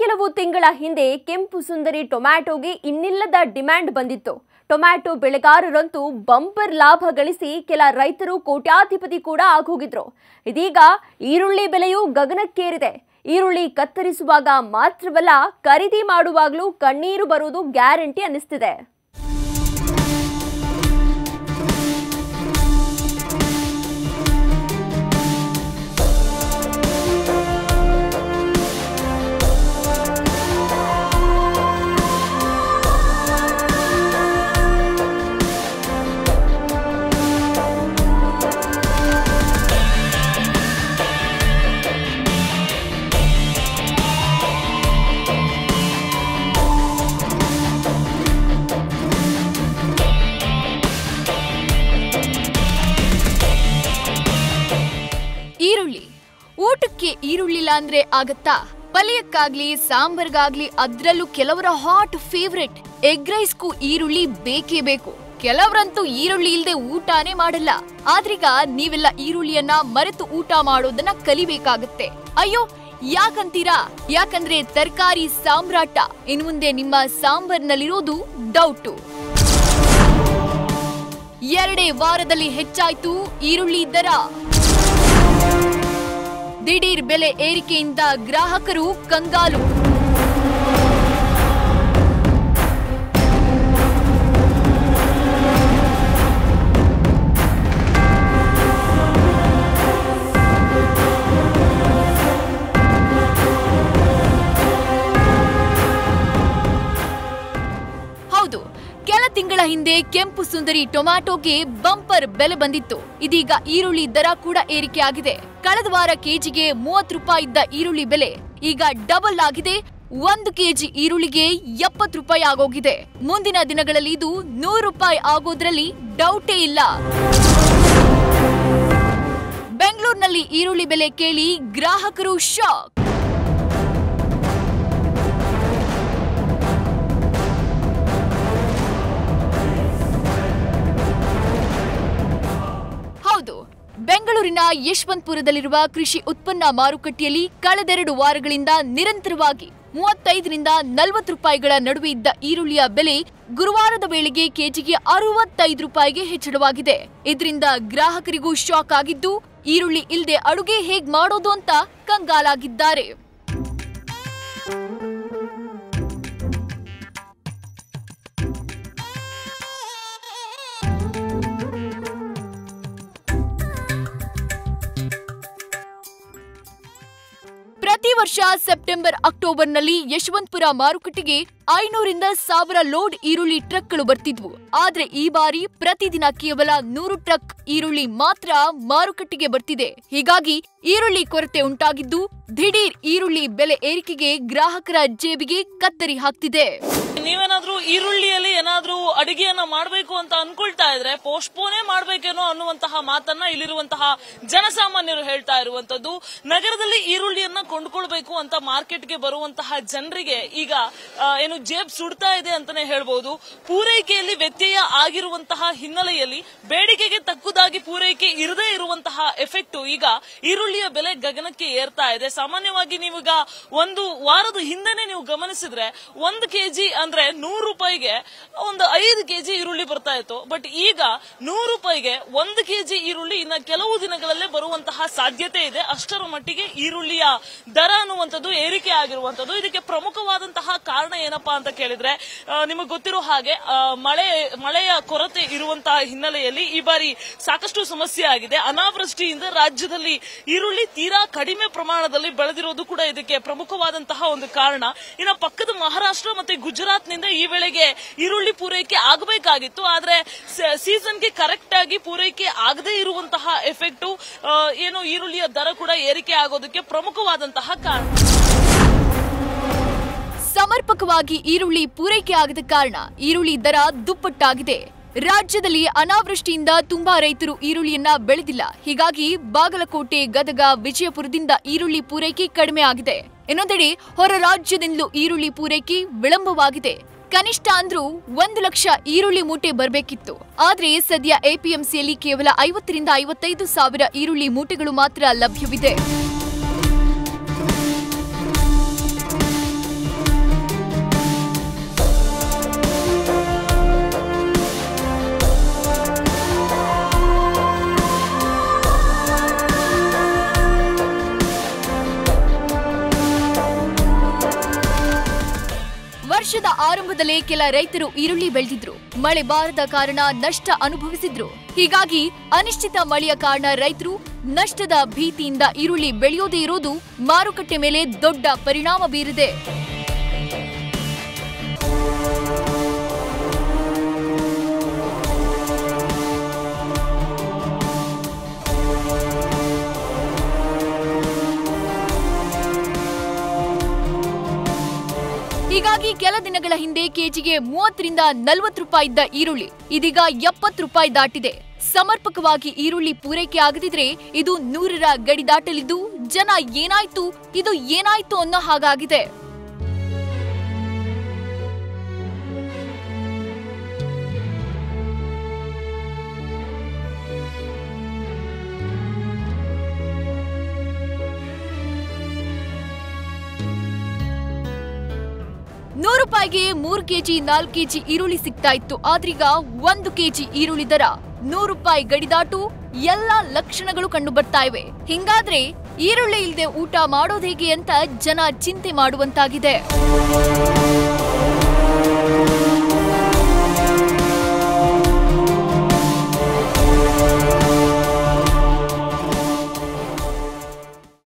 ಕೆಲವು ತಿಂಗಳ ಹಿಂದೆ ಕೆಂಪು ಸುಂದರಿ ಟೊಮ್ಯಾಟೋಗೆ ಇನ್ನಿಲ್ಲದ ಡಿಮ್ಯಾಂಡ್ ಬಂದಿತ್ತು ಟೊಮ್ಯಾಟೊ ಬೆಳೆಗಾರರಂತೂ ಬಂಪರ್ ಲಾಭ ಗಳಿಸಿ ಕೆಲ ರೈತರು ಕೋಟ್ಯಾಧಿಪತಿ ಕೂಡ ಆಗೋಗಿದ್ರು ಇದೀಗ ಈರುಳ್ಳಿ ಬೆಲೆಯು ಗಗನಕ್ಕೇರಿದೆ ಈರುಳ್ಳಿ ಕತ್ತರಿಸುವಾಗ ಮಾತ್ರವಲ್ಲ ಖರೀದಿ ಮಾಡುವಾಗಲೂ ಕಣ್ಣೀರು ಬರುವುದು ಗ್ಯಾರಂಟಿ ಅನ್ನಿಸ್ತಿದೆ ಈರುಳ್ಳಿ ಊಟಕ್ಕೆ ಈರುಳ್ಳಿಲ್ಲ ಅಂದ್ರೆ ಆಗತ್ತಾ ಪಲ್ಯಕ್ಕಾಗ್ಲಿ ಸಾಂಬಾರ್ಗಾಗ್ಲಿ ಅದ್ರಲ್ಲೂ ಕೆಲವರ ಹಾಟ್ ಫೇವ್ರೆಟ್ ಎಗ್ ರೈಸ್ಗೂ ಈರುಳ್ಳಿ ಬೇಕೇ ಬೇಕು ಕೆಲವರಂತೂ ಈರುಳ್ಳಿ ಇಲ್ದೆ ಊಟನೇ ಮಾಡಲ್ಲ ಆದ್ರೀಗ ನೀವೆಲ್ಲ ಈರುಳ್ಳಿಯನ್ನ ಮರೆತು ಊಟ ಮಾಡೋದನ್ನ ಕಲಿಬೇಕಾಗತ್ತೆ ಅಯ್ಯೋ ಯಾಕಂತೀರಾ ಯಾಕಂದ್ರೆ ತರಕಾರಿ ಸಾಮ್ರಾಟ ಇನ್ ಮುಂದೆ ನಿಮ್ಮ ಸಾಂಬಾರ್ನಲ್ಲಿರೋದು ಡೌಟು ಎರಡೇ ವಾರದಲ್ಲಿ ಹೆಚ್ಚಾಯ್ತು ಈರುಳ್ಳಿ ದರ ದಿಢೀರ್ ಬೆಲೆ ಏರಿಕೆಯಿಂದ ಗ್ರಾಹಕರು ಕಂಗಾಲು ಹೌದು ಕೆಲ ತಿಂಗಳ ಹಿಂದೆ ಕೆಂಪು ಸುಂದರಿ ಟೊಮ್ಯಾಟೋಗೆ ಬಂಪರ್ ಬೆಲೆ ಬಂದಿತ್ತು ಇದೀಗ ಈರುಳ್ಳಿ ದರ ಕೂಡ ಏರಿಕೆ ಆಗಿದೆ ಕಳೆದ ವಾರ ಕೆಜಿಗೆ ಮೂವತ್ತು ರೂಪಾಯಿ ಇದ್ದ ಈರುಳ್ಳಿ ಬೆಲೆ ಈಗ ಡಬಲ್ ಆಗಿದೆ ಒಂದು ಕೆಜಿ ಈರುಳ್ಳಿಗೆ ಎಪ್ಪತ್ತು ರೂಪಾಯಿ ಆಗೋಗಿದೆ ಮುಂದಿನ ದಿನಗಳಲ್ಲಿ ಇದು ನೂರು ರೂಪಾಯಿ ಆಗೋದ್ರಲ್ಲಿ ಡೌಟೇ ಇಲ್ಲ ಬೆಂಗಳೂರಿನಲ್ಲಿ ಈರುಳ್ಳಿ ಬೆಲೆ ಕೇಳಿ ಗ್ರಾಹಕರು ಶಾಕ್ ಹೌದು ಬೆಂಗಳೂರಿನ ಯಶವಂತಪುರದಲ್ಲಿರುವ ಕೃಷಿ ಉತ್ಪನ್ನ ಮಾರುಕಟ್ಟೆಯಲ್ಲಿ ಕಳೆದೆರಡು ವಾರಗಳಿಂದ ನಿರಂತರವಾಗಿ ಮೂವತ್ತೈದರಿಂದ ನಲವತ್ತು ರೂಪಾಯಿಗಳ ನಡುವೆ ಇದ್ದ ಈರುಳ್ಳಿಯ ಬೆಲೆ ಗುರುವಾರದ ವೇಳೆಗೆ ಕೆಜಿಗೆ ಅರವತ್ತೈದು ರೂಪಾಯಿಗೆ ಹೆಚ್ಚಳವಾಗಿದೆ ಇದರಿಂದ ಗ್ರಾಹಕರಿಗೂ ಶಾಕ್ ಆಗಿದ್ದು ಈರುಳ್ಳಿ ಇಲ್ಲದೆ ಅಡುಗೆ ಹೇಗ್ ಮಾಡೋದು ಅಂತ ಕಂಗಾಲಾಗಿದ್ದಾರೆ ಪ್ರತಿ ವರ್ಷ ಸೆಪ್ಟೆಂಬರ್ ಅಕ್ಟೋಬರ್ನಲ್ಲಿ ಯಶವಂತಪುರ ಮಾರುಕಟ್ಟೆಗೆ ಐನೂರಿಂದ ಸಾವಿರ ಲೋಡ್ ಈರುಳ್ಳಿ ಟ್ರಕ್ಗಳು ಬರ್ತಿದ್ವು ಆದ್ರೆ ಈ ಬಾರಿ ಪ್ರತಿದಿನ ಕೇವಲ ನೂರು ಟ್ರಕ್ ಈರುಳ್ಳಿ ಮಾತ್ರ ಮಾರುಕಟ್ಟೆಗೆ ಬರ್ತಿದೆ ಹೀಗಾಗಿ ಈರುಳ್ಳಿ ಕೊರತೆ ಉಂಟಾಗಿದ್ದು ದಿಢೀರ್ ಈರುಳ್ಳಿ ಬೆಲೆ ಏರಿಕೆಗೆ ಗ್ರಾಹಕರ ಜೇಬಿಗೆ ಕತ್ತರಿ ಹಾಕ್ತಿದೆ ನೀವೇನಾದ್ರೂ ಈರುಳ್ಳಿಯಲ್ಲಿ ಏನಾದ್ರೂ ಅಡಿಗೆಯನ್ನ ಮಾಡಬೇಕು ಅಂತ ಅನ್ಕೊಳ್ತಾ ಇದ್ರೆ ಪೋಸ್ಟ್ಪೋನೇ ಮಾಡ್ಬೇಕೇನೋ ಅನ್ನುವಂತಹ ಮಾತನ್ನ ಇಲ್ಲಿರುವಂತಹ ಜನಸಾಮಾನ್ಯರು ಹೇಳ್ತಾ ಇರುವಂತದ್ದು ನಗರದಲ್ಲಿ ಈರುಳ್ಳಿಯನ್ನ ಕೊಂಡ್ಕೊಳ್ಬೇಕು ಅಂತ ಮಾರ್ಕೆಟ್ಗೆ ಬರುವಂತಹ ಜನರಿಗೆ ಈಗ ಆ, ಏನು ಜೇಬ್ ಸುಡ್ತಾ ಇದೆ ಅಂತಾನೆ ಹೇಳ್ಬಹುದು ಪೂರೈಕೆಯಲ್ಲಿ ವ್ಯತ್ಯಯ ಆಗಿರುವಂತಹ ಹಿನ್ನೆಲೆಯಲ್ಲಿ ಬೇಡಿಕೆಗೆ ತಕ್ಕುದಾಗಿ ಪೂರೈಕೆ ಇರದೇ ಇರುವಂತಹ ಎಫೆಕ್ಟ್ ಈಗ ಈರುಳ್ಳಿಯ ಬೆಲೆ ಗಗನಕ್ಕೆ ಏರ್ತಾ ಇದೆ ಸಾಮಾನ್ಯವಾಗಿ ನೀವೀಗ ಒಂದು ವಾರದ ಹಿಂದೆನೆ ನೀವು ಗಮನಿಸಿದ್ರೆ ಒಂದು ಕೆಜಿ ಅಂದ್ರೆ ನೂರು ರೂಪಾಯಿಗೆ ಒಂದು ಐದು ಕೆಜಿ ಈರುಳ್ಳಿ ಬರ್ತಾ ಇತ್ತು ಬಟ್ ಈಗ ನೂರು ರೂಪಾಯಿಗೆ ಒಂದು ಕೆಜಿ ಈರುಳ್ಳಿ ಇನ್ನ ಕೆಲವು ದಿನಗಳಲ್ಲೇ ಬರುವಂತಹ ಸಾಧ್ಯತೆ ಇದೆ ಅಷ್ಟರ ಮಟ್ಟಿಗೆ ಈರುಳ್ಳಿಯ ದರ ಅನ್ನುವಂಥದ್ದು ಏರಿಕೆ ಆಗಿರುವಂತದ್ದು ಇದಕ್ಕೆ ಪ್ರಮುಖವಾದಂತಹ ಕಾರಣ ಏನಪ್ಪಾ ಅಂತ ಕೇಳಿದ್ರೆ ನಿಮಗೆ ಗೊತ್ತಿರೋ ಹಾಗೆ ಆ, ಮಳೆ ಮಳೆಯ ಕೊರತೆ ಇರುವಂತಹ ಹಿನ್ನೆಲೆಯಲ್ಲಿ ಈ ಬಾರಿ ಸಾಕಷ್ಟು ಸಮಸ್ಯೆ ಆಗಿದೆ ಅನಾವೃಷ್ಟಿಯಿಂದ ರಾಜ್ಯದಲ್ಲಿ ಈರುಳ್ಳಿ ತೀರಾ ಕಡಿಮೆ ಪ್ರಮಾಣದಲ್ಲಿ ಬೆಳೆದಿರೋದು ಕೂಡ ಇದಕ್ಕೆ ಪ್ರಮುಖವಾದಂತಹ ಒಂದು ಕಾರಣ ಇನ್ನು ಪಕ್ಕದ ಮಹಾರಾಷ್ಟ್ರ ಮತ್ತೆ ಗುಜರಾತ್ನಿಂದ ಈ ವೇಳೆಗೆ ಈರುಳ್ಳಿ ಪೂರೈಕೆ ಆಗಬೇಕಾಗಿತ್ತು ಆದ್ರೆ ಸೀಸನ್ಗೆ ಕರೆಕ್ಟ್ ಆಗಿ ಪೂರೈಕೆ ಆಗದೇ ಇರುವಂತಹ ಎಫೆಕ್ಟ್ ಏನು ಈರುಳ್ಳಿಯ ದರ ಕೂಡ ಏರಿಕೆ ಆಗೋದಕ್ಕೆ ಪ್ರಮುಖವಾದಂತಹ ಕಾರಣ ಸಮರ್ಪಕವಾಗಿ ಈರುಳ್ಳಿ ಪೂರೈಕೆ ಆಗದ ಕಾರಣ ಈರುಳ್ಳಿ ದರ ದುಪ್ಪಟ್ಟಾಗಿದೆ ರಾಜ್ಯದಲ್ಲಿ ಅನಾವೃಷ್ಟಿಯಿಂದ ತುಂಬಾ ರೈತರು ಈರುಳ್ಳಿಯನ್ನ ಬೆಳೆದಿಲ್ಲ ಹೀಗಾಗಿ ಬಾಗಲಕೋಟೆ ಗದಗ ವಿಜಯಪುರದಿಂದ ಈರುಳ್ಳಿ ಪೂರೈಕೆ ಕಡಿಮೆ ಆಗಿದೆ ಇನ್ನೊಂದೆಡೆ ಹೊರ ರಾಜ್ಯದಿಂದಲೂ ಈರುಳ್ಳಿ ಪೂರೈಕೆ ವಿಳಂಬವಾಗಿದೆ ಕನಿಷ್ಠ ಅಂದ್ರೂ ಒಂದು ಲಕ್ಷ ಈರುಳ್ಳಿ ಮೂಟೆ ಬರಬೇಕಿತ್ತು ಆದ್ರೆ ಸದ್ಯ ಎಪಿಎಂಸಿಯಲ್ಲಿ ಕೇವಲ ಐವತ್ತರಿಂದ ಐವತ್ತೈದು ಸಾವಿರ ಈರುಳ್ಳಿ ಮೂಟೆಗಳು ಮಾತ್ರ ಲಭ್ಯವಿದೆ ವರ್ಷದ ಆರಂಭದಲ್ಲೇ ಕೆಲ ರೈತರು ಈರುಳ್ಳಿ ಬೆಳೆದಿದ್ರು ಮಳೆ ಬಾರದ ಕಾರಣ ನಷ್ಟ ಅನುಭವಿಸಿದ್ರು ಹೀಗಾಗಿ ಅನಿಶ್ಚಿತ ಮಳೆಯ ಕಾರಣ ರೈತರು ನಷ್ಟದ ಭೀತಿಯಿಂದ ಈರುಳ್ಳಿ ಬೆಳೆಯೋದೇ ಇರೋದು ಮಾರುಕಟ್ಟೆ ಮೇಲೆ ದೊಡ್ಡ ಪರಿಣಾಮ ಬೀರಿದೆ ಹೀಗಾಗಿ ಕೆಲ ದಿನಗಳ ಹಿಂದೆ ಕೆಜಿಗೆ ಮೂವತ್ತರಿಂದ ನಲವತ್ತು ರೂಪಾಯಿ ಇದ್ದ ಈರುಳ್ಳಿ ಇದೀಗ ಎಪ್ಪತ್ತು ರೂಪಾಯಿ ದಾಟಿದೆ ಸಮರ್ಪಕವಾಗಿ ಈರುಳ್ಳಿ ಪೂರೈಕೆ ಆಗದಿದ್ರೆ ಇದು ನೂರರ ಗಡಿ ದಾಟಲಿದ್ದು ಜನ ಏನಾಯ್ತು ಇದು ಏನಾಯ್ತು ಅನ್ನೋ ಹಾಗಾಗಿದೆ ನೂರು ರೂಪಾಯಿಗೆ ಮೂರು ಕೆಜಿ ನಾಲ್ಕು ಕೆಜಿ ಈರುಳ್ಳಿ ಸಿಗ್ತಾ ಇತ್ತು ಆದ್ರೀಗ ಒಂದು ಕೆಜಿ ಈರುಳ್ಳಿ ದರ ನೂರು ರೂಪಾಯಿ ಗಡಿದಾಟು ಎಲ್ಲಾ ಲಕ್ಷಣಗಳು ಕಂಡು ಬರ್ತಾ ಇವೆ ಹಿಂಗಾದ್ರೆ ಈರುಳ್ಳಿ ಇಲ್ಲದೆ ಊಟ ಮಾಡೋದೇಗೆ ಅಂತ ಜನ ಚಿಂತೆ ಮಾಡುವಂತಾಗಿದೆ